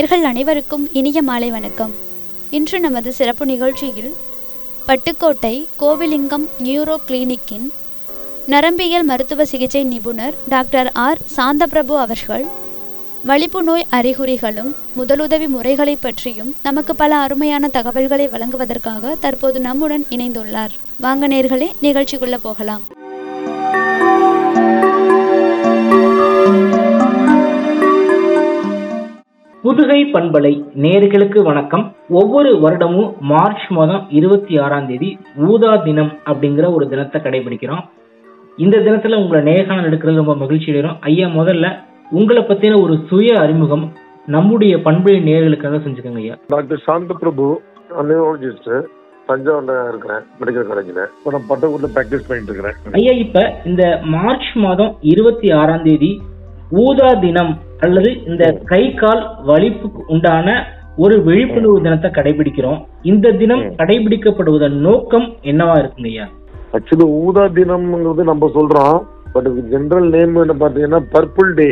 நேர்கள் அனைவருக்கும் இனிய மாலை வணக்கம் இன்று நமது சிறப்பு நிகழ்ச்சியில் பட்டுக்கோட்டை கோவிலிங்கம் நியூரோ கிளினிக்கின் நரம்பியல் மருத்துவ சிகிச்சை நிபுணர் டாக்டர் ஆர் சாந்தபிரபு அவர்கள் வலிப்பு நோய் அறிகுறிகளும் முதலுதவி முறைகளை பற்றியும் நமக்கு பல அருமையான தகவல்களை வழங்குவதற்காக தற்போது நம்முடன் இணைந்துள்ளார் வாங்க நேர்களே நிகழ்ச்சிக்குள்ள போகலாம் புதுகை பண்பலை நேர்களுக்கு வணக்கம் ஒவ்வொரு வருடமும் மார்ச் மாதம் இருபத்தி ஆறாம் தேதி ஊதா தினம் அப்படிங்கிற ஒரு தினத்தை கடைபிடிக்கிறோம் இந்த தினத்துல உங்களை நேர்காணல் எடுக்கிறது ரொம்ப மகிழ்ச்சி அடைகிறோம் ஐயா முதல்ல உங்களை பத்தின ஒரு சுய அறிமுகம் நம்முடைய பண்பலை நேர்களுக்காக செஞ்சுக்கோங்க ஐயா டாக்டர் சாந்த பிரபு நியூரலஜிஸ்ட் தஞ்சாவூர்ல இருக்கிறேன் மெடிக்கல் காலேஜ்ல இப்போ நான் பட்டக்கூர்ல ப்ராக்டிஸ் பண்ணிட்டு இருக்கிறேன் ஐயா இப்ப இந்த மார்ச் மாதம் இருபத்தி ஆறாம் தேதி ஊதா தினம் அல்லது இந்த கை கால் வலிப்புக்கு உண்டான ஒரு விழிப்புணர்வு தினத்தை கடைபிடிக்கிறோம் இந்த தினம் கடைபிடிக்கப்படுவதன் நோக்கம் என்னவா இருக்குங்க ஐயா ஆக்சுவலி ஊதா தினம்ங்கிறது நம்ம சொல்றோம் பட் ஜெனரல் நேம் என்ன பார்த்தீங்கன்னா பர்பிள் டே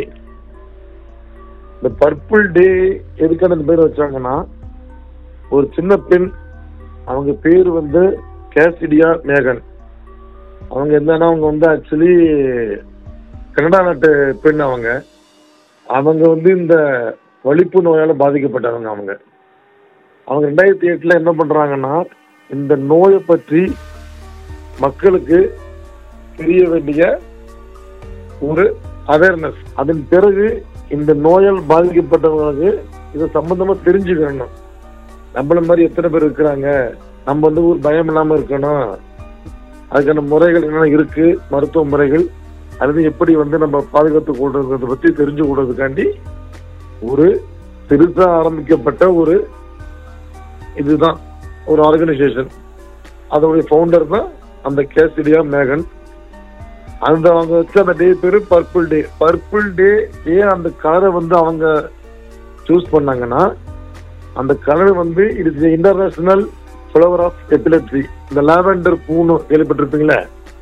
இந்த பர்பிள் டே எதுக்கான இந்த பேர் வச்சாங்கன்னா ஒரு சின்ன பெண் அவங்க பேர் வந்து கேசிடியா மேகன் அவங்க என்னன்னா அவங்க வந்து ஆக்சுவலி கனடா நாட்டு பெண் அவங்க அவங்க வந்து இந்த வலிப்பு நோயால பாதிக்கப்பட்டவங்க அவங்க அவங்க ரெண்டாயிரத்தி எட்டுல என்ன பண்றாங்கன்னா இந்த நோயை பற்றி மக்களுக்கு தெரிய வேண்டிய ஒரு அவேர்னஸ் அதன் பிறகு இந்த நோயால் பாதிக்கப்பட்டவங்களுக்கு இது சம்பந்தமா தெரிஞ்சுக்கணும் நம்மள மாதிரி எத்தனை பேர் இருக்கிறாங்க நம்ம வந்து ஒரு பயம் இல்லாம இருக்கணும் அதுக்கான முறைகள் என்ன இருக்கு மருத்துவ முறைகள் அல்லது எப்படி வந்து நம்ம பாதுகாத்து கொள்றதை பத்தி தெரிஞ்சு கொள்றதுக்காண்டி ஒரு பெருசா ஆரம்பிக்கப்பட்ட ஒரு இதுதான் ஒரு ஆர்கனைசேஷன் அதோடைய ஃபவுண்டர் தான் அந்த கேசிடியா மேகன் அந்த அவங்க வச்ச அந்த டே பேரு பர்பிள் டே பர்பிள் டே ஏன் அந்த கலரை வந்து அவங்க சூஸ் பண்ணாங்கன்னா அந்த கலர் வந்து it is international flower of epilepsy இந்த லாவெண்டர் பூன்னு கேள்விப்பட்டிருப்பீங்களே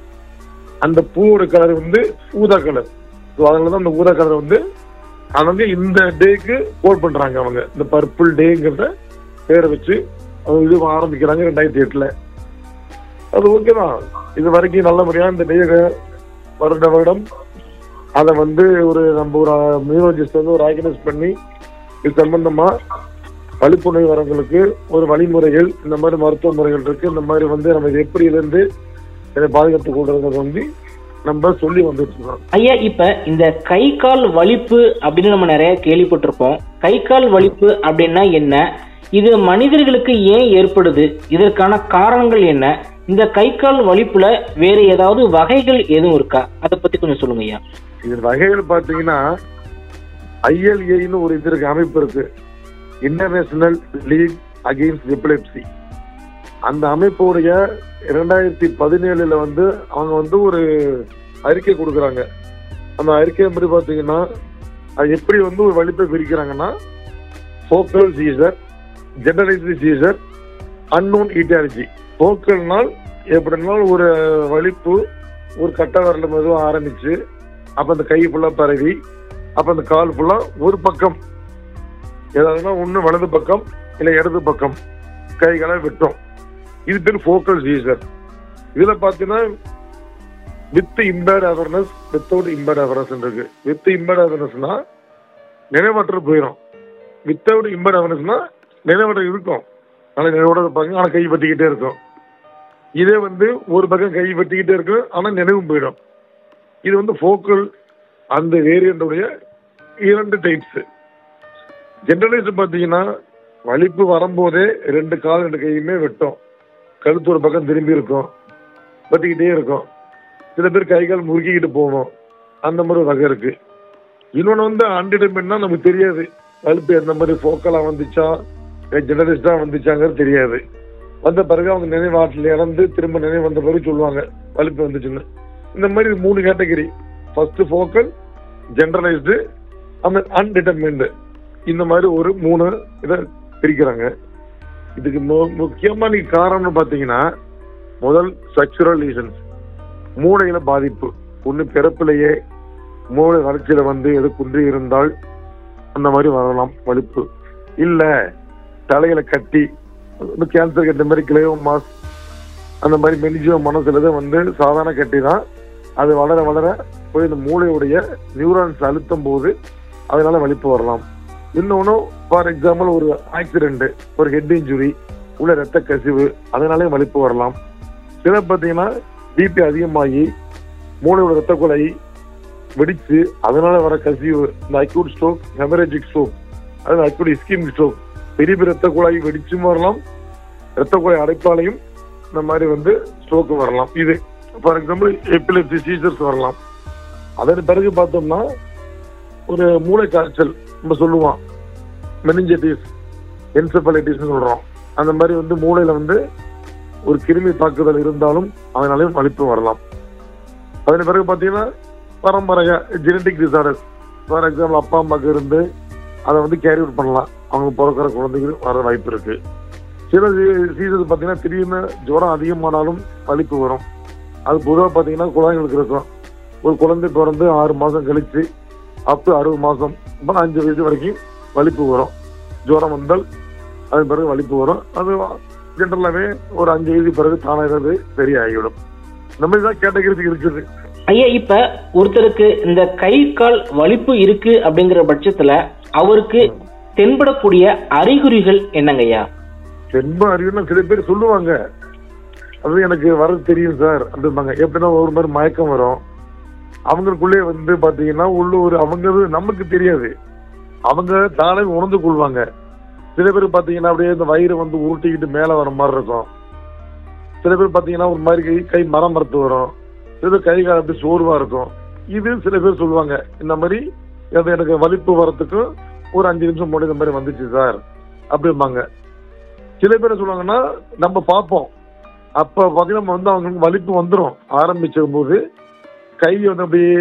அந்த பூவோட கலர் வந்து ஊதா கலர் ஸோ அதனால தான் அந்த ஊதா கலர் வந்து அவங்க இந்த டேக்கு கோட் பண்றாங்க அவங்க இந்த பர்பிள் டேங்கிறத பேரை வச்சு அவங்க இது ஆரம்பிக்கிறாங்க ரெண்டாயிரத்தி எட்டுல அது ஓகே தான் இது வரைக்கும் நல்லபடியா இந்த டே வருட வருடம் அதை வந்து ஒரு நம்ம ஒரு மியூரோலஜிஸ்ட் வந்து ஒரு ஆர்கனைஸ் பண்ணி இது சம்பந்தமா வலிப்பு நோய் வரவங்களுக்கு ஒரு வழிமுறைகள் இந்த மாதிரி மருத்துவ முறைகள் இருக்கு இந்த மாதிரி வந்து நம்ம இது எப்படி இருந்து இதை பாதுகாத்து கொள்றதை வந்து நம்ம சொல்லி வந்துட்டு இருக்கோம் ஐயா இப்ப இந்த கை கால் வலிப்பு அப்படின்னு நம்ம நிறைய கேள்விப்பட்டிருப்போம் கை கால் வலிப்பு அப்படின்னா என்ன இது மனிதர்களுக்கு ஏன் ஏற்படுது இதற்கான காரணங்கள் என்ன இந்த கை கால் வலிப்புல வேற ஏதாவது வகைகள் எதுவும் இருக்கா அதை பத்தி கொஞ்சம் சொல்லுங்க ஐயா இது வகைகள் பாத்தீங்கன்னா ஐஎல்ஏன்னு ஒரு இது இருக்கு அமைப்பு இருக்கு இன்டர்நேஷனல் லீக் அகெயின்ஸ்ட் எபிலெப்சி அந்த அமைப்புடைய இரண்டாயிரத்தி பதினேழுல வந்து அவங்க வந்து ஒரு அறிக்கை கொடுக்குறாங்க அந்த அறிக்கை எப்படி பாத்தீங்கன்னா அது எப்படி வந்து ஒரு வலிப்பை பிரிக்கிறாங்கன்னா focal seizure generalised seizure unknown etiology ஃபோக்கல்னால் எப்படினால் ஒரு வலிப்பு ஒரு கட்ட வரல மெதுவாக ஆரம்பிச்சு அப்ப அந்த கை ஃபுல்லா பரவி அப்ப அந்த கால் ஃபுல்லா ஒரு பக்கம் ஏதாவதுன்னா ஒண்ணு வலது பக்கம் இல்ல இடது பக்கம் கைகளை விட்டோம் இது பேர் ஃபோக்கல் சீசர் இதுல பாத்தீங்கன்னா with impaired awareness without impaired awareness இருக்கு வித் இம்பேர்ட் அவேர்னஸ்னா நினைவற்று போயிடும் வித்தவுட் இம்பேர்ட் அவேர்னஸ்னா நினைவற்ற இருக்கும் ஆனா நினைவோட இருப்பாங்க ஆனா கை பத்திக்கிட்டே இருக்கும் இதே வந்து ஒரு பக்கம் கை பத்திக்கிட்டே இருக்கும் ஆனா நினைவும் போயிடும் இது வந்து ஃபோக்கல் அந்த வேரியண்டுடைய இரண்டு டைப்ஸ் ஜென்ரலைஸ்ட் பார்த்தீங்கன்னா வலிப்பு வரும்போதே ரெண்டு கால் ரெண்டு கையுமே வெட்டும் கழுத்து ஒரு பக்கம் திரும்பி இருக்கும் பத்திக்கிட்டே இருக்கும் சில பேர் கை கால் முறுக்கிக்கிட்டு போகணும் அந்த மாதிரி வகை இருக்கு இன்னொன்று வந்து அன்டிடெர்மெண்ட்னா நமக்கு தெரியாது வலிப்பு எந்த மாதிரி ஃபோக்கலா வந்துச்சா ஜெனரலிஸ்டா வந்துச்சாங்கிறது தெரியாது வந்த பிறகு அவங்க நினைவாற்றல் இறந்து திரும்ப நினைவு வந்த பிறகு சொல்லுவாங்க வலிப்பு வந்துச்சுன்னு இந்த மாதிரி மூணு கேட்டகரி ஃபர்ஸ்ட் ஃபோக்கல் ஜெனரலைஸ்டு அந்த அன்டிட்டர்மெண்ட் இந்த மாதிரி ஒரு மூணு இதை பிரிக்கிறாங்க இதுக்கு மு- முக்கியமா நீ காரணம்னு பாத்தீங்கன்னா முதல் ஸ்ட்ரக்சுரல் ரீசன்ஸ் மூளையில பாதிப்பு ஒண்ணு பிறப்பிலேயே மூளை வளர்ச்சியில வந்து எது குன்றி இருந்தால் அந்த மாதிரி வரலாம் வலிப்பு இல்ல தலையில கட்டி கேன்சர் கட்டி மாதிரி கிளையோமாஸ் அந்த மாதிரி மெலிஜியோ மனசுலதை வந்து சாதாரண கட்டி தான் அது வளர வளர போய் இந்த மூளையுடைய நியூரான்ஸ் அழுத்தும் போது அதனால வலிப்பு வரலாம் இன்னொன்னு ஃபார் எக்ஸாம்பிள் ஒரு ஆக்சிடென்ட் ஒரு ஹெட் இன்ஜுரி உள்ள ரத்த கசிவு அதனாலே வலிப்பு வரலாம் சில பார்த்தீங்கன்னா பிபி அதிகமாகி மூளையோட ரத்த குழாய் வெடிச்சு அதனால வர கசிவு இந்த அக்யூட் ஸ்ட்ரோக் ஹெமரேஜிக் ஸ்ட்ரோக் அதாவது அக்யூட் இஸ்கிமிக் ஸ்ட்ரோக் பெரிய பெரிய ரத்த குழாய் வெடிச்சும் வரலாம் ரத்த குழாய் அடைப்பாலையும் இந்த மாதிரி வந்து ஸ்ட்ரோக் வரலாம் இது ஃபார் எக்ஸாம்பிள் எபிலெப்சி சீசர்ஸ் வரலாம் அதன் பிறகு பார்த்தோம்னா ஒரு மூளை காய்ச்சல் நம்ம சொல்லுவோம் மெனிஞ்சைட்டிஸ் என்செபலைட்டிஸ் சொல்றோம் அந்த மாதிரி வந்து மூளையில வந்து ஒரு கிருமி தாக்குதல் இருந்தாலும் அதனாலையும் வலிப்பு வரலாம் அதன் பிறகு பார்த்தீங்கன்னா பரம்பரையா ஜெனட்டிக் டிசார்டர்ஸ் ஃபார் எக்ஸாம்பிள் அப்பா அம்மாக்கு இருந்து அதை வந்து கேரி அவுட் பண்ணலாம் அவங்க பிறக்கிற குழந்தைகள் வர வாய்ப்பு இருக்கு சில சீசன் பார்த்தீங்கன்னா திடீர்னு ஜுரம் அதிகமானாலும் வலிப்பு வரும் அது பொதுவாக பார்த்தீங்கன்னா குழந்தைங்களுக்கு இருக்கும் ஒரு குழந்தை பிறந்து ஆறு மாதம் கழிச்சு அப் டு அறுபது மாதம் அப்புறம் அஞ்சு வயசு வரைக்கும் வலிப்பு வரும் ஜுரம் வந்தால் அதன் பிறகு வலிப்பு வரும் அது ஜென்ரலாகவே ஒரு அஞ்சு வயசு பிறகு தானாகிறது சரியாகிவிடும் இந்த மாதிரி தான் கேட்டகரிக்கு இருக்குது ஐயா இப்ப ஒருத்தருக்கு இந்த கை கால் வலிப்பு இருக்கு அப்படிங்கிற பட்சத்துல அவருக்கு தென்படக்கூடிய அறிகுறிகள் என்னங்க ஐயா ரொம்ப அறிவுனா சில பேர் சொல்லுவாங்க அது எனக்கு வர தெரியும் சார் அப்படிம்பாங்க எப்படின்னா ஒரு மாதிரி மயக்கம் வரும் அவங்களுக்குள்ளே வந்து பாத்தீங்கன்னா உள்ள ஒரு அவங்க நமக்கு தெரியாது அவங்க தானே உணர்ந்து கொள்வாங்க சில பேர் பாத்தீங்கன்னா அப்படியே இந்த வயிறு வந்து உருட்டிக்கிட்டு மேல வர மாதிரி இருக்கும் சில பேர் பாத்தீங்கன்னா ஒரு மாதிரி கை கை மரம் மரத்து வரும் சில பேர் கை கால் அப்படியே சோர்வா இருக்கும் இது சில பேர் சொல்லுவாங்க இந்த மாதிரி அது எனக்கு வலிப்பு வரத்துக்கும் ஒரு அஞ்சு நிமிஷம் முன்னாடி இந்த மாதிரி வந்துச்சு சார் அப்படிம்பாங்க சில பேர் என்ன சொல்லுவாங்கன்னா நம்ம பார்ப்போம் அப்ப பார்த்தீங்கன்னா நம்ம வந்து அவங்களுக்கு வலிப்பு வந்துடும் ஆரம்பிச்ச போது கை வந்து அப்படியே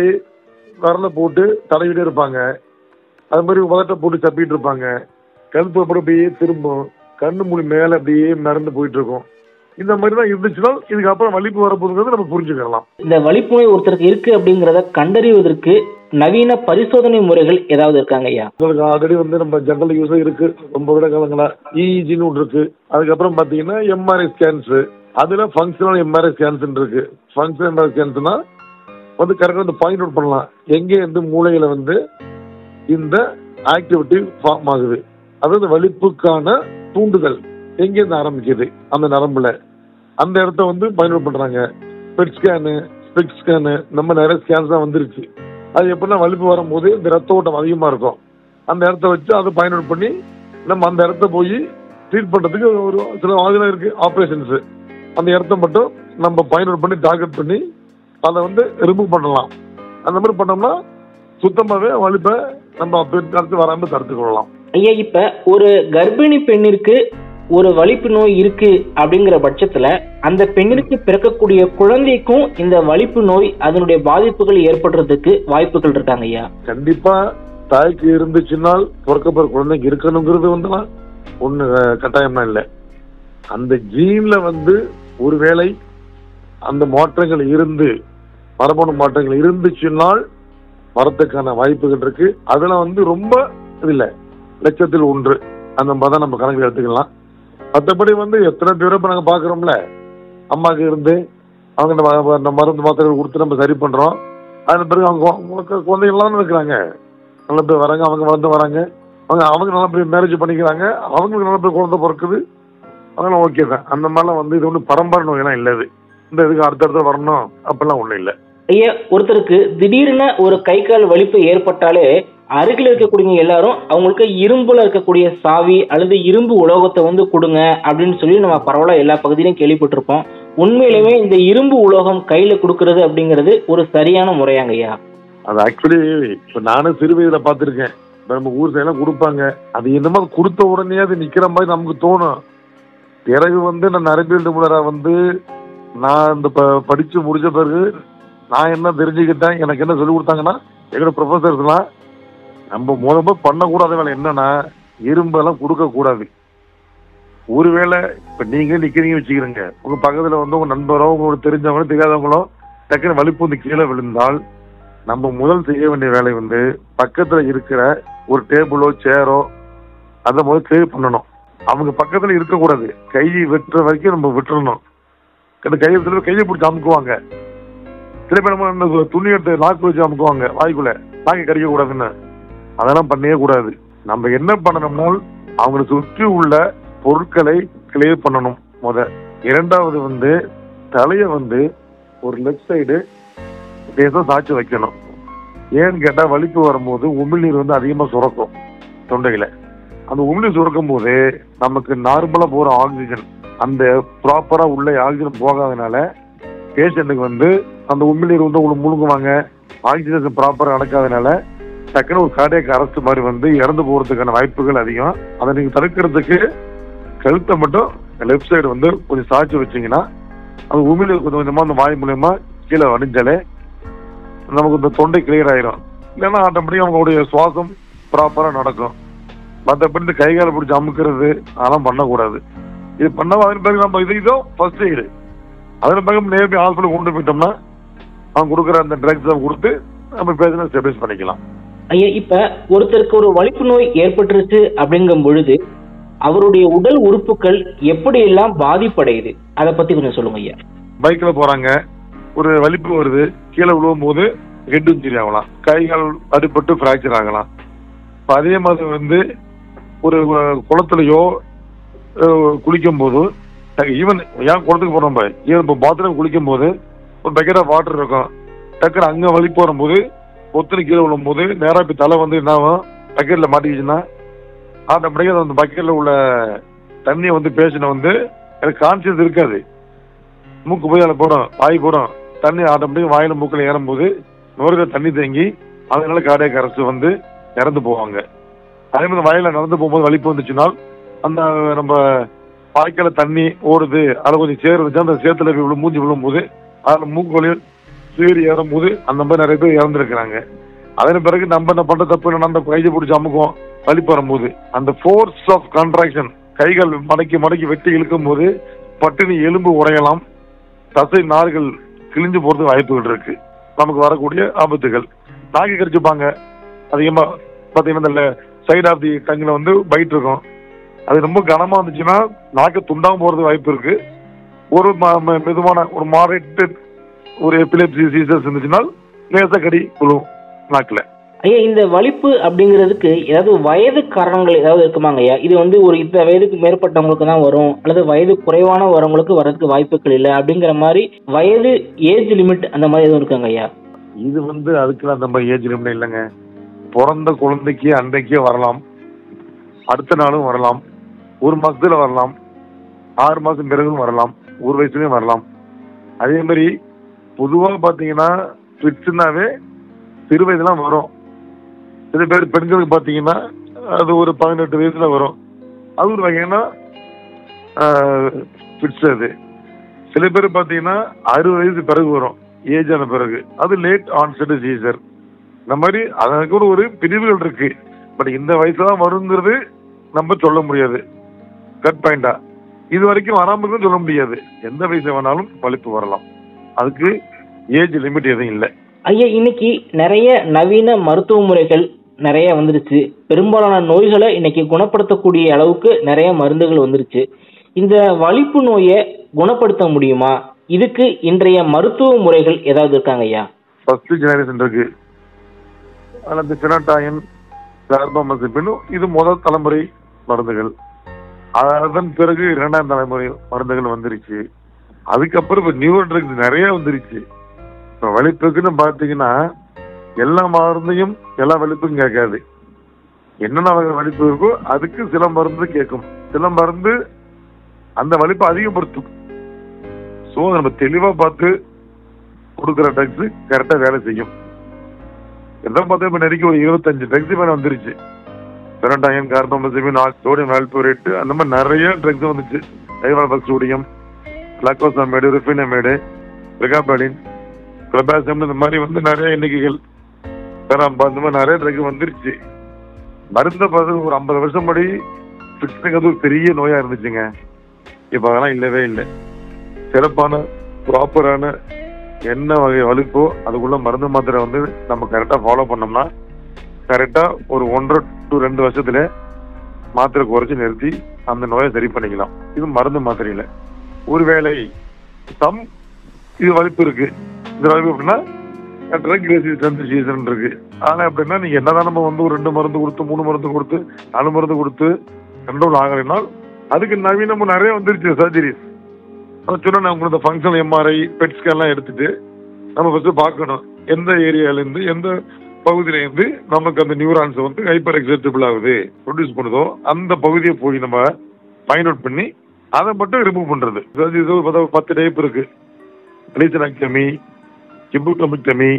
வரல போட்டு தடவிட்டே இருப்பாங்க அது மாதிரி உதட்ட போட்டு சப்பிட்டு இருப்பாங்க கழுத்து அப்புறம் அப்படியே திரும்பும் கண்ணு மூடி மேல அப்படியே மறந்து போயிட்டு இருக்கும் இந்த மாதிரி தான் இருந்துச்சுன்னா இதுக்கப்புறம் வலிப்பு வரப்போகுதுங்கிறது நம்ம புரிஞ்சுக்கலாம் இந்த வலிப்பு நோய் ஒருத்தருக்கு இருக்கு அப்படிங்கறத கண்டறிவதற்கு நவீன பரிசோதனை முறைகள் ஏதாவது இருக்காங்க ஐயா உங்களுக்கு ஆல்ரெடி வந்து நம்ம ஜெனரல் யூஸ் இருக்கு ரொம்ப விட காலங்களா இஇஜின்னு ஒன்று இருக்கு அதுக்கப்புறம் பார்த்தீங்கன்னா எம்ஆர்ஐ ஸ்கேன்ஸ் அதுல ஃபங்க்ஷனல் எம்ஆர்ஐ ஸ்கேன்ஸ் இருக்கு ஃபங்க்ஷனல் எம்ஆர்ஐ ஸ்கேன்ஸ்னா வந்து கரெக்டாக வந்து பாயிண்ட் அவுட் பண்ணலாம் எங்கே இருந்து மூளையில வந்து இந்த ஆக்டிவிட்டி ஃபார்ம் ஆகுது அதாவது வலிப்புக்கான தூண்டுதல் எங்கேருந்து ஆரம்பிக்குது அந்த நரம்புல அந்த இடத்த வந்து பாயிண்ட் அவுட் பண்றாங்க பெட் ஸ்கேனு ஸ்பெக் ஸ்கேனு நம்ம நிறைய ஸ்கேன்ஸ் தான் வந்துருச்சு அது எப்படின்னா வலிப்பு வரும்போது இந்த ரத்த ஓட்டம் அதிகமா இருக்கும் அந்த இடத்த வச்சு அதை பாயிண்ட் அவுட் பண்ணி நம்ம அந்த இடத்த போய் ட்ரீட் பண்றதுக்கு ஒரு சில ஆளுநர் இருக்கு ஆப்ரேஷன்ஸ் அந்த இடத்த மட்டும் நம்ம பாயிண்ட் அவுட் பண்ணி டார்கெட் பண்ணி அதை வந்து ரிமூவ் பண்ணலாம் அந்த மாதிரி பண்ணோம்னா சுத்தமாவே வலிப்பை நம்ம பிற்காலத்து வராம தடுத்து கொள்ளலாம் ஐயா இப்ப ஒரு கர்ப்பிணி பெண்ணிற்கு ஒரு வலிப்பு நோய் இருக்கு அப்படிங்கிற பட்சத்துல அந்த பெண்ணிற்கு பிறக்கக்கூடிய குழந்தைக்கும் இந்த வலிப்பு நோய் அதனுடைய பாதிப்புகள் ஏற்படுறதுக்கு வாய்ப்புகள் இருக்காங்க ஐயா கண்டிப்பா தாய்க்கு இருந்துச்சுன்னால் பிறக்க போற குழந்தைக்கு இருக்கணுங்கிறது வந்து ஒண்ணு அஹ், கட்டாயமா இல்லை அந்த ஜீன்ல வந்து ஒருவேளை அந்த மாற்றங்கள் இருந்து மரபணு மாற்றங்கள் இருந்துச்சுன்னால் வரத்துக்கான வாய்ப்புகள் இருக்கு அதுல வந்து ரொம்ப இது இல்ல லட்சத்தில் ஒன்று அந்த மாதிரி தான் நம்ம கணக்கில் எடுத்துக்கலாம் மற்றபடி வந்து எத்தனை பேரை இப்ப நாங்க பாக்குறோம்ல அம்மாக்கு இருந்து அவங்க நம்ம அந்த மருந்து மாத்திரைகள் கொடுத்து நம்ம சரி பண்றோம் அதன் பிறகு அவங்க உங்களுக்கு குழந்தைகள்லாம் இருக்கிறாங்க நல்ல பேர் வராங்க அவங்க வளர்ந்து வராங்க அவங்க அவங்க நல்ல பேர் மேரேஜ் பண்ணிக்கிறாங்க அவங்களுக்கு நல்ல பேர் குழந்தை பிறக்குது அதெல்லாம் ஓகே தான் அந்த மாதிரிலாம் வந்து இது ஒன்றும் பரம்பரை நோயெல்லாம் இல்லை இது இந்த இதுக்கு அடுத்தடுத்து வரணும் அப்பெல்லாம் ஒன்றும் இல்லை ஐயா ஒருத்தருக்கு திடீர்னு ஒரு கை கால் வலிப்பு ஏற்பட்டாலே அருகில் இருக்கக்கூடிய எல்லாரும் அவங்களுக்கு இரும்புல இருக்கக்கூடிய சாவி அல்லது இரும்பு உலோகத்தை வந்து கொடுங்க அப்படின்னு சொல்லி நம்ம பரவலா எல்லா பகுதியிலும் கேள்விப்பட்டிருப்போம் உண்மையிலுமே இந்த இரும்பு உலோகம் கையில கொடுக்கறது அப்படிங்கிறது ஒரு சரியான முறையாங்க ஐயா அது ஆக்சுவலி இப்போ நானும் சிறு வயதில் பார்த்துருக்கேன் இப்போ நம்ம ஊர் சைடெல்லாம் கொடுப்பாங்க அது என்னமோ கொடுத்த உடனே அது நிற்கிற மாதிரி நமக்கு தோணும் பிறகு வந்து நான் நரம்பியல் நிபுணராக வந்து நான் இந்த ப படித்து முடிச்ச பிறகு நான் என்ன தெரிஞ்சுக்கிட்டேன் எனக்கு என்ன சொல்லி கொடுத்தாங்கன்னா எங்களோட ப்ரொஃபஸர்ஸ்லாம் நம்ம மூலமா பண்ணக்கூடாத வேலை என்னன்னா இரும்பெல்லாம் கொடுக்கக்கூடாது ஒருவேளை இப்போ நீங்கள் நிற்கிறீங்க வச்சுக்கிறீங்க உங்கள் பக்கத்தில் வந்து உங்கள் நண்பரோ உங்களுக்கு தெரிஞ்சவங்களோ தெரியாதவங்களோ டக்குன்னு வலிப்பு வந்து கீழே விழுந்தால் நம்ம முதல் செய்ய வேண்டிய வேலை வந்து பக்கத்துல இருக்கிற ஒரு டேபிளோ சேரோ அதை முதல்ல கிளியர் பண்ணணும் அவங்க பக்கத்துல இருக்கக்கூடாது கை வெட்டுற வரைக்கும் நம்ம விட்டுறணும் அந்த கையை சில பேர் கையை பிடிச்சி அமுக்குவாங்க சில பேர் நம்ம இந்த துணி எடுத்து நாக்கு வச்சு அமுக்குவாங்க வாய்க்குள்ள நாக்கை கடிக்க கூடாதுன்னு அதெல்லாம் பண்ணவே கூடாது நம்ம என்ன பண்ணணும்னால் அவங்களை சுற்றி உள்ள பொருட்களை கிளியர் பண்ணணும் முத இரண்டாவது வந்து தலையை வந்து ஒரு லெஃப்ட் சைடு லேசாக சாய்ச்சி வைக்கணும் ஏன்னு கேட்டா வலிப்பு வரும்போது உமிழ்நீர் வந்து அதிகமா சுரக்கும் தொண்டையில அந்த உமிழ்நீர் சுரக்கும் போது நமக்கு நார்மலா போற ஆக்சிஜன் அந்த ப்ராப்பரா உள்ள ஆக்சிஜன் போகாதனால பேஷண்ட்டுக்கு வந்து அந்த உமிழ்நீர் வந்து உங்களுக்கு முழுங்குவாங்க ஆக்சிஜன் ப்ராப்பரா நடக்காதனால டக்குன்னு ஒரு கார்டியக் அரசு மாதிரி வந்து இறந்து போறதுக்கான வாய்ப்புகள் அதிகம் அதை நீங்க தடுக்கிறதுக்கு கழுத்தை மட்டும் லெஃப்ட் சைடு வந்து கொஞ்சம் சாய்ச்சி வச்சீங்கன்னா அந்த உமிழ்நீர் கொஞ்சம் கொஞ்சமா அந்த வாய் மூலியமா கீழே வடிஞ்சாலே நமக்கு இந்த தொண்டை கிளியர் ஆயிரும் இல்லைன்னா ஆட்டோமேட்டிக்காக அவங்களுடைய சுவாசம் ப்ராப்பரா நடக்கும் மற்றபடி இந்த கை காலை பிடிச்சி அமுக்கிறது அதெல்லாம் பண்ணக்கூடாது இது பண்ணா அதன் பிறகு நம்ம இது இதோ ஃபர்ஸ்ட் எய்டு அதன் பிறகு நேர்மை ஹாஸ்பிட்டல் கொண்டு போயிட்டோம்னா அவங்க கொடுக்குற அந்த ட்ரக்ஸை கொடுத்து நம்ம பேசினா ஸ்டெபிலைஸ் பண்ணிக்கலாம் ஐயா இப்ப ஒருத்தருக்கு ஒரு வலிப்பு நோய் ஏற்பட்டுருச்சு அப்படிங்கும் பொழுது அவருடைய உடல் உறுப்புகள் எப்படி எல்லாம் பாதிப்படையுது அதை பத்தி கொஞ்சம் சொல்லுங்க ஐயா பைக்ல போறாங்க ஒரு வலிப்பு வருது கீழே விழுவும் போது ஹெட் இன்ஜுரி ஆகலாம் கை கால் அடிபட்டு ஃப்ராக்சர் ஆகலாம் இப்ப அதே மாதிரி வந்து ஒரு அஹ், குளத்துலயோ அஹ், குளிக்கும் போது ஈவன் ஏன் குளத்துக்கு போறோம் நம்ம ஈவன் இப்போ பாத்ரூம் குளிக்கும் போது ஒரு பக்கெட் ஆஃப் வாட்டர் இருக்கும் டக்குனு அங்க வலிப்பு வரும்போது பொத்துன்னு கீழே விழும்போது நேரா இப்ப தலை வந்து என்ன ஆகும் பக்கெட்ல மாட்டிக்கிச்சுன்னா ஆட்டோமேட்டிக்கா அந்த பக்கெட்ல உள்ள தண்ணியை வந்து பேசின வந்து எனக்கு கான்சியஸ் இருக்காது மூக்கு போய் அதில் போடும் வாய் போடும் தண்ணி ஆட்டோமேட்டிக் வாயில மூக்கில் ஏறும்போது நுரையில தண்ணி தேங்கி அதனால கார்டியக் அரசு வந்து இறந்து போவாங்க அதே மாதிரி வாயில நடந்து போகும்போது வலிப்பு வந்துச்சுன்னா அந்த நம்ம வாய்க்கால தண்ணி ஓடுது அதில் கொஞ்சம் சேர் இருந்துச்சு அந்த சேத்துல போய் விழு மூஞ்சி விழும்போது அதில் மூக்கு வழியில் சீறி ஏறும்போது அந்த மாதிரி நிறைய பேர் இறந்துருக்கிறாங்க அதன் பிறகு நம்ம என்ன பண்ற தப்பு என்ன நம்ம கையை பிடிச்சி அமுக்குவோம் வலிப்பு வரும்போது அந்த ஃபோர்ஸ் ஆஃப் கான்ட்ராக்ஷன் கைகள் மடக்கி மடக்கி வெட்டி இழுக்கும் போது பட்டுனி எலும்பு உடையலாம் தசை நார்கள் கிழிஞ்சு போறதுக்கு வாய்ப்புகள் இருக்கு நமக்கு வரக்கூடிய ஆபத்துகள் நாக்கி கடிச்சுப்பாங்க அதிகமா பாத்தீங்கன்னா இந்த சைடு ஆஃப் தி டங்கில் வந்து பைட் இருக்கும் அது ரொம்ப கனமா இருந்துச்சுன்னா நாக்கு துண்டாம போறது வாய்ப்பு இருக்கு ஒரு ம- ம- மெதுவான ஒரு மாரேட் ஒரு எபிலெப்சி சீசர்ஸ் இருந்துச்சுன்னா லேசா கடி விழுவும் நாக்குல ஐயா இந்த வலிப்பு அப்படிங்கிறதுக்கு ஏதாவது வயது காரணங்கள் ஏதாவது இருக்குமாங்க ஐயா இது வந்து ஒரு இந்த வயதுக்கு மேற்பட்டவங்களுக்கு தான் வரும் அல்லது வயது குறைவான வரவங்களுக்கு வரதுக்கு வாய்ப்புகள் இல்லை அப்படிங்கிற மாதிரி வயது ஏஜ் லிமிட் அந்த மாதிரி எதுவும் இருக்காங்க ஐயா இது வந்து அதுக்கெல்லாம் நம்ம ஏஜ் லிமிட் இல்லைங்க பிறந்த குழந்தைக்கு அன்றைக்கே வரலாம் அடுத்த நாளும் வரலாம் ஒரு மாசத்துல வரலாம் ஆறு மாசம் பிறகும் வரலாம் ஒரு வயசுலயும் வரலாம் அதே மாதிரி பொதுவா பாத்தீங்கன்னா ஃபிட்ஸ்னாவே சிறு வயதுலாம் வரும் சில பேர் பெண்களுக்கு பாத்தீங்கன்னா அது ஒரு பதினெட்டு வயசுல வரும் அது ஒரு வகையான ஃபிட்ஸ் அது சில பேர் பாத்தீங்கன்னா அறுபது வயசு பிறகு வரும் ஏஜ் ஆன பிறகு அது லேட் ஆன்செட் சீசர் இந்த மாதிரி அதற்கு கூட ஒரு பிரிவுகள் இருக்கு பட் இந்த வயசுல தான் வருங்கிறது நம்ம சொல்ல முடியாது கட் பாயிண்டா இது வரைக்கும் வராம இருக்குன்னு சொல்ல முடியாது எந்த வயசு வேணாலும் வலிப்பு வரலாம் அதுக்கு ஏஜ் லிமிட் எதுவும் இல்லை ஐயா இன்னைக்கு நிறைய நவீன மருத்துவ முறைகள் நிறைய வந்துருச்சு பெரும்பாலான நோய்களை இன்னைக்கு குணப்படுத்தக்கூடிய அளவுக்கு நிறைய மருந்துகள் வந்துருச்சு இந்த வலிப்பு நோயை குணப்படுத்த முடியுமா இதுக்கு இன்றைய மருத்துவ முறைகள் ஏதாவது இருக்காங்க ஐயா ஃபர்ஸ்ட் ஜெனரேஷன் இருக்கு அதில் இந்த பினட்டாயன் கார்பமசிபின் இது முதல் தலைமுறை மருந்துகள் அதன் பிறகு இரண்டாம் தலைமுறை மருந்துகள் வந்துருச்சு அதுக்கப்புறம் இப்போ நியூ ட்ரக்ஸ் நிறைய வந்துருச்சு இப்போ வலிப்புக்குன்னு பார்த்தீங்கன்னா எல்லா மருந்தையும் எல்லா வலிப்பும் கேட்காது என்னென்ன வகை வலிப்பு இருக்கோ அதுக்கு சில மருந்து கேட்கும் சில மருந்து அந்த வலிப்பை அதிகப்படுத்தும் ஸோ நம்ம தெளிவாக பார்த்து கொடுக்குற ட்ரக்ஸ் கரெக்டாக வேலை செய்யும் எல்லாம் பார்த்தா இப்போ நெருக்கி ஒரு இருபத்தஞ்சு ட்ரக்ஸ் மேலே வந்துருச்சு பெரண்டாயன் கார்பமசிபின் சோடியம் ஆல்போரேட் அந்த மாதிரி நிறைய ட்ரக்ஸ் வந்துச்சு டைவால்பக் சோடியம் லாக்கோசமேடு ரிஃபினமேடு பிரிகாபாடின் கிளபாசம் இந்த மாதிரி வந்து நிறைய எண்ணிக்கைகள் பெராம்பா இந்த மாதிரி நிறைய ட்ரக் வந்துருச்சு மருந்த பார்த்து ஒரு ஐம்பது வருஷம் முன்னாடி ஃபிட்ஸுங்கிறது ஒரு பெரிய நோயா இருந்துச்சுங்க இப்போ அதெல்லாம் இல்லவே இல்லை சிறப்பான ப்ராப்பரான என்ன வகை வலிப்போ அதுக்குள்ள மருந்து மாத்திரை வந்து நம்ம கரெக்டாக ஃபாலோ பண்ணோம்னா கரெக்டாக ஒரு ஒன்றரை டு ரெண்டு வருஷத்துல மாத்திரை குறைச்சி நிறுத்தி அந்த நோயை சரி பண்ணிக்கலாம் இது மருந்து மாத்திரையில ஒருவேளை சம் இது வலிப்பு இருக்கு இந்த வலிப்பு அப்படின்னா ட்ரக் ரெசிஸ்டன்ஸ் சீசன் இருக்கு ஆனா எப்படின்னா நீங்க என்னதான் நம்ம வந்து ஒரு ரெண்டு மருந்து கொடுத்து மூணு மருந்து கொடுத்து நாலு மருந்து கொடுத்து கண்ட்ரோல் ஆகலைனால் அதுக்கு நவீனமா நிறைய வந்துருச்சு சர்ஜரிஸ் சொன்னா நான் உங்களுக்கு ஃபங்க்ஷனல் எம்ஆர்ஐ பெட் ஸ்கேன்லாம் எடுத்துட்டு நம்ம ஃபர்ஸ்ட் பார்க்கணும் எந்த ஏரியால இருந்து எந்த பகுதியில இருந்து நமக்கு அந்த நியூரான்ஸ் வந்து ஹைப்பர் எக்ஸிபிள் ஆகுது ப்ரொடியூஸ் பண்ணுதோ அந்த பகுதியை போய் நம்ம ஃபைண்ட் அவுட் பண்ணி அதை மட்டும் ரிமூவ் பண்றது அதாவது இது ஒரு பத்து- பத்து டைப் இருக்கு லீசனாக்டமி கிபுட்டமிக்டமி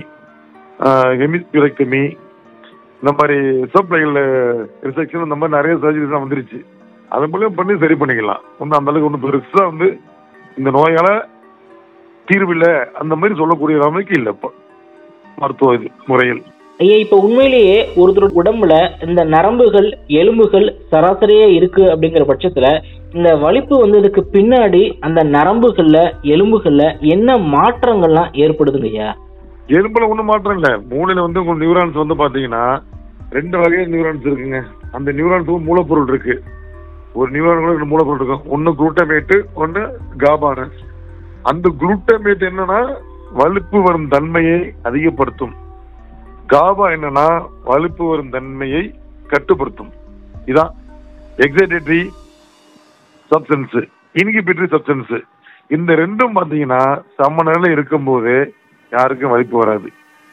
ஹெமிஸ்பியூரெக்டமி இந்த மாதிரி சப்ளைகள் ரிசெக்ஷன் இந்த மாதிரி நிறைய சர்ஜரிஸ்லாம் வந்துருச்சு அது மூலியம் பண்ணி சரி பண்ணிக்கலாம் ஒன்றும் அந்த அளவுக்கு ஒன்றும் பெருசா வந்து இந்த நோயால தீர்வு இல்லை அந்த மாதிரி சொல்லக்கூடிய அளவுக்கு இல்லை இப்போ மருத்துவ இது முறையில் ஐயா இப்ப உண்மையிலேயே ஒருத்தரோட உடம்புல இந்த நரம்புகள் எலும்புகள் சராசரியா இருக்கு அப்படிங்கிற பட்சத்துல இந்த வலிப்பு வந்ததுக்கு பின்னாடி அந்த நரம்புகள்ல எலும்புகள்ல என்ன மாற்றங்கள்லாம் ஏற்படுதுங்க ஐயா எலும்புல ஒன்றும் மாற்றம் இல்லை மூளையில வந்து உங்க நியூரான்ஸ் வந்து பாத்தீங்கன்னா ரெண்டு வகை நியூரான்ஸ் இருக்குங்க அந்த நியூரான்ஸுக்கும் மூலப்பொருள் இருக்கு ஒரு நியூரான் ரெண்டு மூலப்பொருள் இருக்கும் ஒன்னு குளுட்டமேட்டு ஒன்னு காபானு அந்த குளுட்டமேட் என்னன்னா வலுப்பு வரும் தன்மையை அதிகப்படுத்தும் காபா என்னன்னா வலுப்பு வரும் தன்மையை கட்டுப்படுத்தும் இதான் எக்ஸைட்டரி சப்ஸ்டன்ஸ் இன்ஹிபிட்டரி சப்ஸ்டன்ஸ் இந்த ரெண்டும் பாத்தீங்கன்னா சம நிலையில இருக்கும்போது யாருக்கும் வலிப்பு வராது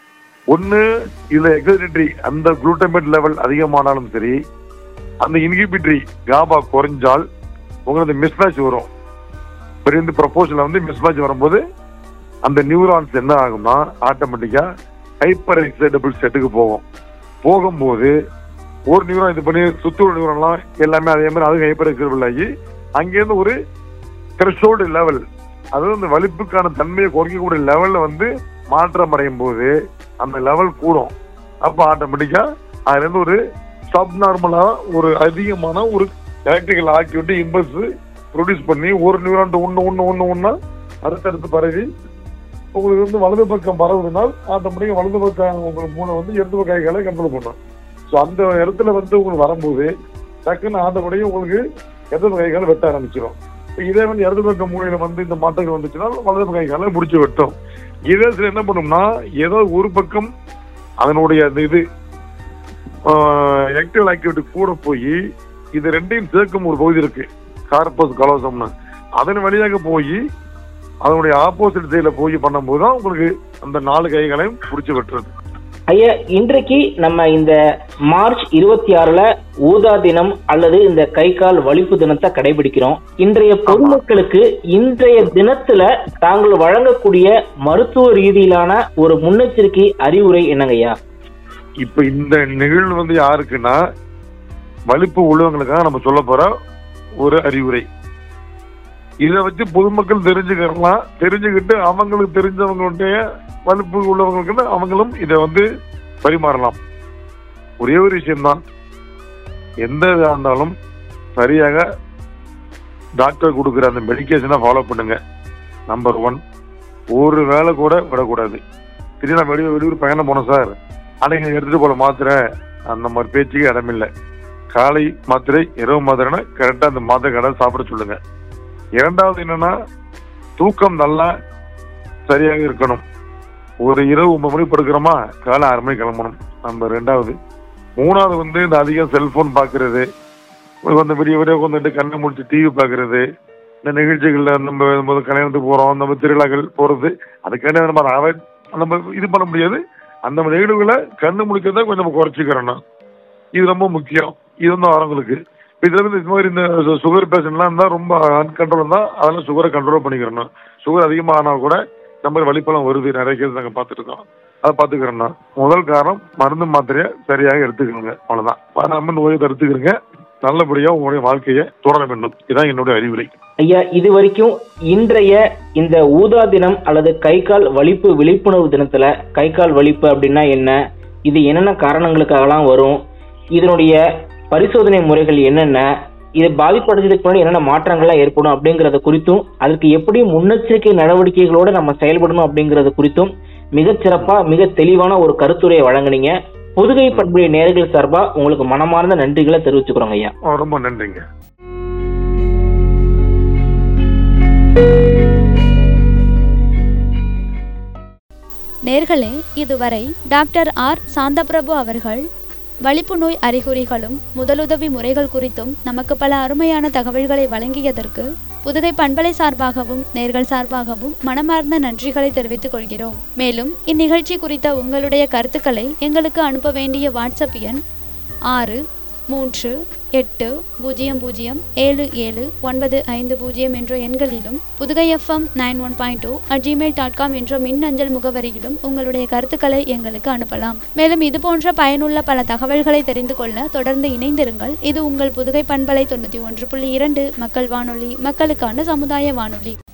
ஒன்னு இதுல எக்ஸைட்டரி அந்த குளூட்டமேட் லெவல் அதிகமானாலும் சரி அந்த இன்ஹிபிட்டரி காபா குறைஞ்சால் உங்களுக்கு மிஸ்மேட்ச் வரும் பெரிய ப்ரொபோசல் வந்து மிஸ்மேட்ச் வரும்போது அந்த நியூரான்ஸ் என்ன ஆகும்னா ஆட்டோமேட்டிக்கா ஹைப்பர் எக்ஸைட்டபிள் செட்டுக்கு போகும் போகும்போது ஒரு நியூரான் இது பண்ணி சுத்தூர் நியூரான்லாம் எல்லாமே அதே மாதிரி அதுவும் ஹைப்பர் எக்ஸைட்டபிள் ஆகி அங்கேருந்து ஒரு த்ரெஷோல்டு லெவல் அதாவது அந்த வலிப்புக்கான தன்மையை குறைக்கக்கூடிய லெவல்ல வந்து மாற்றம் அடையும் போது அந்த லெவல் கூடும் அப்ப ஆட்டோமேட்டிக்கா அதுல இருந்து ஒரு சப் நார்மலா ஒரு அதிகமான ஒரு எலக்ட்ரிக்கல் ஆக்டிவிட்டி இம்பல்ஸ் ப்ரொடியூஸ் பண்ணி ஒரு நியூரான் ஒண்ணு ஒண்ணு ஒண்ணு ஒண்ணா அடுத்தடுத்து பரவி உங்களுக்கு வந்து வலது பக்கம் பரவுதுனால் ஆட்டோமேட்டிக்கா வலது பக்கம் உங்களுக்கு மூளை வந்து இடது பக்க கைகளை கண்ட்ரோல் பண்ணும் ஸோ அந்த இடத்துல வந்து உங்களுக்கு வரும்போது டக்குன்னு ஆட்டோமேட்டிக்கா உங்களுக்கு இடது பக்க கைகளை வெட்ட ஆரம்பிச்சிடும் இப்ப இதே வந்து இடது பக்க மூலையில வந்து இந்த மாற்றங்கள் வந்துச்சுன்னா வலது பக்க கைகளை முடிச்சு வெட்டும் இதே சில என்ன பண்ணும்னா ஏதோ ஒரு பக்கம் அதனுடைய அந்த இது ஆக்டிவ் ஆக்டிவிட்டி கூட போய் இது ரெண்டையும் சேர்க்கும் ஒரு பகுதி இருக்கு கார்பஸ் கலோசம்னு அதன் வழியாக போய் அதனுடைய ஆப்போசிட் சைடுல போய் பண்ணும்போது தான் உங்களுக்கு அந்த நாலு கைகளையும் பிடிச்சி வெட்டுறது ஐயா இன்றைக்கு நம்ம இந்த மார்ச் இருபத்தி ஆறுல ஊதா தினம் அல்லது இந்த கை கால் வலிப்பு தினத்தை கடைபிடிக்கிறோம் இன்றைய பொதுமக்களுக்கு இன்றைய தினத்துல தாங்கள் வழங்கக்கூடிய மருத்துவ ரீதியிலான ஒரு முன்னெச்சரிக்கை அறிவுரை என்னங்க ஐயா இப்ப இந்த நிகழ்வு வந்து யாருக்குன்னா வலிப்பு உள்ளவங்களுக்காக நம்ம சொல்ல போற ஒரு அறிவுரை இதை வச்சு பொதுமக்கள் தெரிஞ்சுக்கலாம் தெரிஞ்சுக்கிட்டு அவங்களுக்கு தெரிஞ்சவங்களுடைய வலிப்பு உள்ளவங்களுக்கு அவங்களும் இதை வந்து பரிமாறலாம் ஒரே ஒரு விஷயம்தான் எந்த இதா இருந்தாலும் சரியாக டாக்டர் கொடுக்குற அந்த மெடிக்கேஷனை ஃபாலோ பண்ணுங்க நம்பர் ஒன் ஒரு வேலை கூட விடக்கூடாது திடீர்னு நான் வெளியூர் வெளியூர் பயணம் போனோம் சார் அன்னைக்கு எடுத்துட்டு போல மாத்திரை அந்த மாதிரி பேச்சுக்கு இடமில்லை காலை மாத்திரை இரவு மாத்திரைனா கரெக்டா அந்த மாத்திரை கடை சாப்பிட சொல்லுங்க இரண்டாவது என்னன்னா தூக்கம் நல்லா சரியாக இருக்கணும் ஒரு இரவு ஒன்பது மணிக்கு படுக்கிறோமா காலை ஆறு மணிக்கு கிளம்பணும் நம்ம ரெண்டாவது மூணாவது வந்து இந்த அதிகம் செல்போன் பார்க்கறது வந்து விடிய விடிய உட்காந்துட்டு கண்ணை முடிச்சு டிவி பார்க்கறது இந்த நிகழ்ச்சிகள்ல நம்ம நம்ம கல்யாணத்துக்கு போறோம் நம்ம திருவிழாக்கள் போறது அதுக்கான நம்ம அவாய்ட் நம்ம இது பண்ண முடியாது அந்த நிகழ்வுகளை கண்ணு முடிக்கிறத கொஞ்சம் நம்ம குறைச்சிக்கிறோம் இது ரொம்ப முக்கியம் இது வந்து வரவங்களுக்கு இதுல இருந்து இது மாதிரி இந்த சுகர் பேஷண்ட்லாம் இருந்தா ரொம்ப அன்கண்ட்ரோல் இருந்தா அதெல்லாம் சுகரை கண்ட்ரோல் பண்ணிக்கிறணும் சுகர் அதிகமானா கூட நம்ம வலிப்பெல்லாம் வருது நிறைய கேஸ் நாங்க பார்த்துட்டு இருக்கோம் அதை பார்த்துக்கிறோம்னா முதல் காரணம் மருந்து மாத்திரையை சரியாக எடுத்துக்கணுங்க அவ்வளவுதான் வராம நோயை தடுத்துக்கிறங்க நல்லபடியா உங்களுடைய வாழ்க்கையை தொடர வேண்டும் இதான் என்னுடைய அறிவுரை ஐயா இது வரைக்கும் இன்றைய இந்த ஊதா தினம் அல்லது கை கால் வலிப்பு விழிப்புணர்வு தினத்துல கை கால் வலிப்பு அப்படின்னா என்ன இது என்னென்ன காரணங்களுக்காகலாம் வரும் இதனுடைய பரிசோதனை முறைகள் என்னென்ன இது பாதிப்படைஞ்சதுக்கு முன்னாடி என்னென்ன மாற்றங்கள்லாம் ஏற்படும் அப்படிங்கறது குறித்தும் அதுக்கு எப்படி முன்னெச்சரிக்கை நடவடிக்கைகளோட நம்ம செயல்படணும் அப்படிங்கறது குறித்தும் மிகச் சிறப்பா மிக தெளிவான ஒரு கருத்துரையை வழங்குனீங்க புதுகை பண்புடைய நேர்கள் சார்பா உங்களுக்கு மனமார்ந்த நன்றிகளை தெரிவிச்சுக்கிறோங்க ஐயா ஆ, ரொம்ப நன்றிங்க நேர்களே இதுவரை டாக்டர் ஆர் சாந்தபிரபு அவர்கள் வலிப்பு நோய் அறிகுறிகளும் முதலுதவி முறைகள் குறித்தும் நமக்கு பல அருமையான தகவல்களை வழங்கியதற்கு புதுகை பண்பலை சார்பாகவும் நேர்கள் சார்பாகவும் மனமார்ந்த நன்றிகளை தெரிவித்துக் கொள்கிறோம் மேலும் இந்நிகழ்ச்சி குறித்த உங்களுடைய கருத்துக்களை எங்களுக்கு அனுப்ப வேண்டிய வாட்ஸ்அப் எண் ஆறு மூன்று எட்டு பூஜ்ஜியம் பூஜ்ஜியம் ஏழு ஏழு ஒன்பது ஐந்து பூஜ்ஜியம் என்ற எண்களிலும் Pudugai FM nine one point two at Gmail dot com என்ற மின்னஞ்சல் முகவரியிலும் உங்களுடைய கருத்துக்களை எங்களுக்கு அனுப்பலாம் மேலும் இது போன்ற பயனுள்ள பல தகவல்களை தெரிந்து கொள்ள தொடர்ந்து இணைந்திருங்கள் இது உங்கள் புதுகை பண்பலை தொண்ணூற்றி ஒன்று புள்ளி இரண்டு மக்கள் வானொலி மக்களுக்கான சமுதாய வானொலி